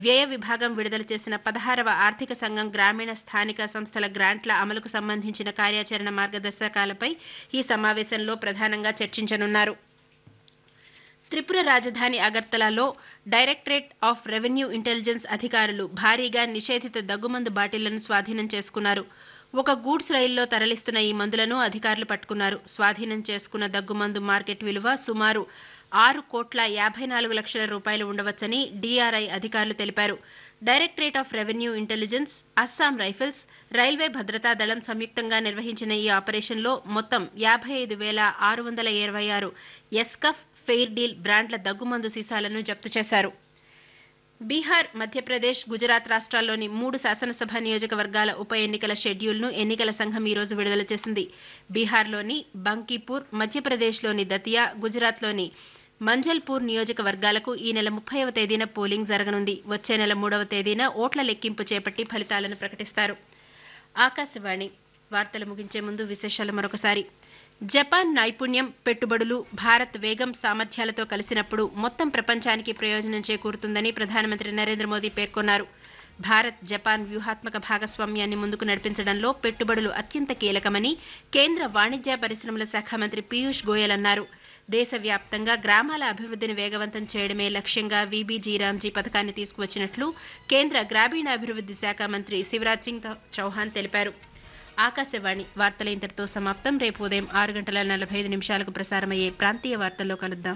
వ్యయ విభాగం విడుదల చేసిన పదహారవ ఆర్థిక సంఘం గ్రామీణ స్థానిక సంస్థల గ్రాంట్ల అమలుకు సంబంధించిన కార్యాచరణ మార్గదర్శకాలపై ఈ సమావేశంలో ప్రధానంగా చర్చించనున్నారు త్రిపుర రాజధాని అగర్తలాలో డైరెక్టరేట్ ఆఫ్ రెవెన్యూ ఇంటెలిజెన్స్ అధికారులు భారీగా నిషేధిత దగ్గుమందు బాటిళ్లను స్వాధీనం చేసుకున్నారు ఒక గూడ్స్ రైల్లో తరలిస్తున్న ఈ మందులను అధికారులు పట్టుకున్నారు స్వాధీనం చేసుకున్న దగ్గుమందు మార్కెట్ విలువ సుమారు ఆరు కోట్ల యాభై నాలుగు లక్షల రూపాయలు ఉండవచ్చని డీఆర్ఐ అధికారులు తెలిపారు directorate of revenue intelligence Assam rifles railway భద్రతా దళం సంయుక్తంగా నిర్వహించిన ఈ ఆపరేషన్లో మొత్తం యాభై ఐదు వేల ఆరు వందల ఇరవై ఆరు ఎస్కఫ్ ఫెయిర్ డీల్ బ్రాండ్ల దగ్గుమందు సీసాలను జప్తు చేశారు బీహార్ మధ్యప్రదేశ్ గుజరాత్ రాష్ట్రాల్లోని మూడు శాసనసభ నియోజకవర్గాల ఉప ఎన్నికల షెడ్యూల్ను ఎన్నికల సంఘం ఈ రోజు విడుదల చేసింది బీహార్లోని బంకీపూర్ మధ్యప్రదేశ్లోని దతియా గుజరాత్లోని మంజల్పూర్ నియోజకవర్గాలకు ఈ నెల ముప్పైవ తేదీన పోలింగ్ జరగనుంది వచ్చే నెల మూడవ తేదీన ఓట్ల లెక్కింపు చేపట్టి ఫలితాలను ప్రకటిస్తారు ఆకాశవాణి వార్తలు ముగించే ముందు విశేషాలు మరొకసారి జపాన్ నైపుణ్యం పెట్టుబడులు భారత్ వేగం సామర్థ్యాలతో కలిసినప్పుడు మొత్తం ప్రపంచానికి ప్రయోజనం చేకూరుతుందని ప్రధానమంత్రి నరేంద్ర మోదీ పేర్కొన్నారు భారత్ జపాన్ వ్యూహాత్మక భాగస్వామ్యాన్ని ముందుకు నడిపించడంలో పెట్టుబడులు అత్యంత కీలకమని కేంద్ర వాణిజ్య పరిశ్రమల శాఖ మంత్రి పీయూష్ గోయల్ అన్నారు దేశవ్యాప్తంగా గ్రామాల అభివృద్ధిని వేగవంతం చేయడమే లక్ష్యంగా వీబీజీ రామ్జీ పథకాన్ని తీసుకువచ్చినట్లు కేంద్ర గ్రామీణాభివృద్ధి శాఖ మంత్రి శివరాజ్ సింగ్ చౌహాన్ తెలిపారు ఆకాశవాణి వార్తల ఇంతటితో సమాప్తం రేపు ఉదయం ఆరు గంటల నలభై ఐదు నిమిషాలకు ప్రసారమయ్యే ప్రాంతీయ వార్తల్లో కలుద్దాం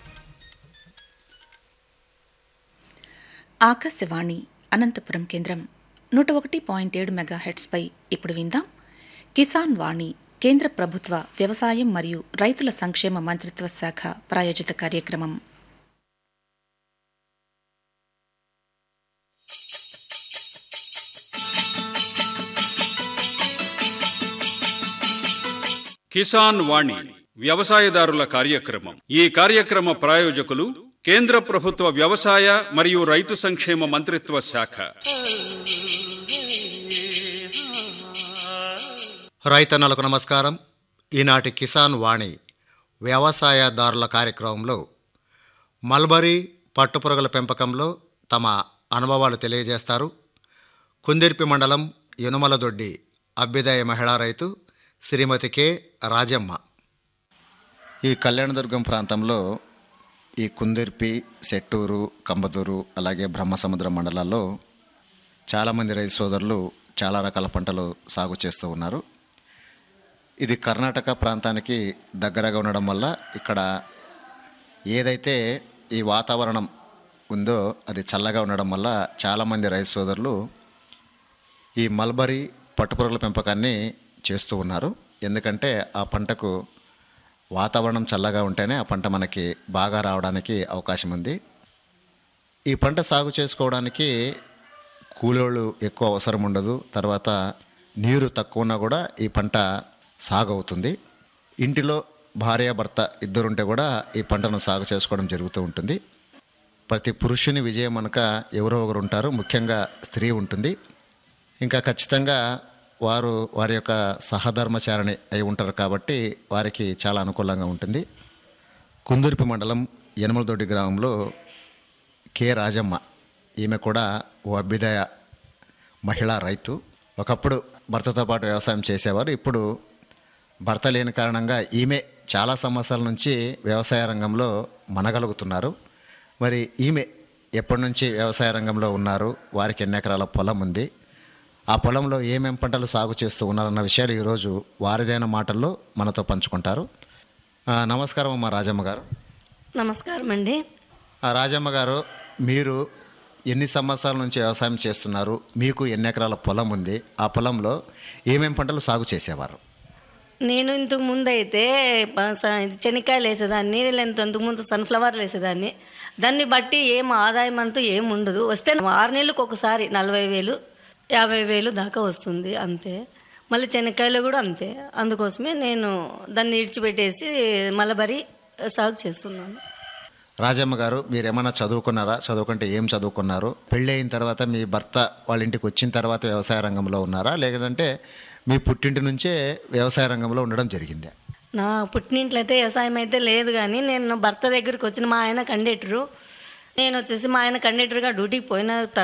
ఆకాశవాణి అనంతపురం కేంద్రం నూట ఒకటి పాయింట్ ఏడు మెగా హెడ్స్పై ఇప్పుడు విందాం కిసాన్ వాణి కేంద్ర ప్రభుత్వ వ్యవసాయం మరియు రైతుల సంక్షేమ మంత్రిత్వ శాఖ ప్రాయోజిత కార్యక్రమం కిసాన్ వాణి వ్యవసాయదారుల కార్యక్రమం ఈ కార్యక్రమ ప్రాయోజకులు కేంద్ర ప్రభుత్వ వ్యవసాయ మరియు రైతు సంక్షేమ మంత్రిత్వ శాఖ రైతన్నలకు నమస్కారం ఈనాటి కిసాన్ వాణి వ్యవసాయదారుల కార్యక్రమంలో మల్బరీ పట్టుపురుగుల పెంపకంలో తమ అనుభవాలు తెలియజేస్తారు కుందిర్పి మండలం యనుమలదొడ్డి అభ్యుదయ మహిళా రైతు శ్రీమతి కె రాజమ్మ ఈ కళ్యాణదుర్గం ప్రాంతంలో ఈ కుందిర్పి సెట్టూరు కంబదూరు అలాగే బ్రహ్మసముద్రం మండలాల్లో చాలామంది రైతు సోదరులు చాలా రకాల పంటలు సాగు చేస్తూ ఉన్నారు ఇది కర్ణాటక ప్రాంతానికి దగ్గరగా ఉండడం వల్ల ఇక్కడ ఏదైతే ఈ వాతావరణం ఉందో అది చల్లగా ఉండడం వల్ల చాలామంది రైతు సోదరులు ఈ మల్బరీ పట్టుపురుగుల పెంపకాన్ని చేస్తూ ఉన్నారు ఎందుకంటే ఆ పంటకు వాతావరణం చల్లగా ఉంటేనే ఆ పంట మనకి బాగా రావడానికి అవకాశం ఉంది ఈ పంట సాగు చేసుకోవడానికి కూలోళ్ళు ఎక్కువ అవసరం ఉండదు తర్వాత నీరు తక్కువ ఉన్నా కూడా ఈ పంట సాగు అవుతుంది ఇంటిలో భార్య భర్త ఇద్దరుంటే కూడా ఈ పంటను సాగు చేసుకోవడం జరుగుతూ ఉంటుంది ప్రతి పురుషుని విజయం అనక ఎవరో ఒకరు ఉంటారు ముఖ్యంగా స్త్రీ ఉంటుంది ఇంకా ఖచ్చితంగా వారు వారి యొక్క సహధర్మచారిణి అయి ఉంటారు కాబట్టి వారికి చాలా అనుకూలంగా ఉంటుంది కుందుర్పి మండలం యనమలదొడ్డి గ్రామంలో కె రాజమ్మ ఈమె కూడా ఓ అభ్యుదయ మహిళా రైతు ఒకప్పుడు భర్తతో పాటు వ్యవసాయం చేసేవారు ఇప్పుడు భర్త లేని కారణంగా ఈమె చాలా సంవత్సరాల నుంచి వ్యవసాయ రంగంలో మనగలుగుతున్నారు మరి ఈమె ఎప్పటి నుంచి వ్యవసాయ రంగంలో ఉన్నారు వారికి ఎన్ని ఎకరాల పొలం ఉంది ఆ పొలంలో ఏమేం పంటలు సాగు చేస్తూ ఉన్నారన్న విషయాలు ఈరోజు వారిదైన మాటల్లో మనతో పంచుకుంటారు ఆ, నమస్కారం అమ్మా రాజమ్మ గారు నమస్కారం అండి ఆ, రాజమ్మ గారు మీరు ఎన్ని సంవత్సరాల నుంచి వ్యవసాయం చేస్తున్నారు మీకు ఎన్ని ఎకరాల పొలం ఉంది ఆ పొలంలో ఏమేం పంటలు సాగు చేసేవారు నేను ఇంతకు ముందు అయితే ప- స- ఇది శనక్కాయలు వేసేదాన్ని లేదంటే ఇంతకు ముందు సన్ఫ్లవర్లు వేసేదాన్ని దాన్ని బట్టి ఏం ఆదాయం అంటూ ఏం ఉండదు వస్తే ఆరు నెలలకు ఒకసారి నలభై వేలు యాభై వేలు దాకా వస్తుంది అంతే మళ్ళీ శనక్కాయలు కూడా అంతే అందుకోసమే నేను దాన్ని ఇడిచిపెట్టేసి మలబరి సాగు చేస్తున్నాను రాజమ్మ గారు మీరు ఏమైనా చదువుకున్నారా చదువుకుంటే ఏం చదువుకున్నారు పెళ్ళి అయిన తర్వాత మీ భర్త వాళ్ళ ఇంటికి వచ్చిన తర్వాత వ్యవసాయ రంగంలో ఉన్నారా లేదంటే మీ పుట్టింటి నుంచే వ్యవసాయ రంగంలో ఉండడం జరిగిందే నా పుట్టినింట్లో అయితే వ్యవసాయం అయితే లేదు కానీ నేను భర్త దగ్గరికి వచ్చిన మా ఆయన కండక్టరు నేను వచ్చేసి మా ఆయన కండక్టర్గా డ్యూటీకి పోయిన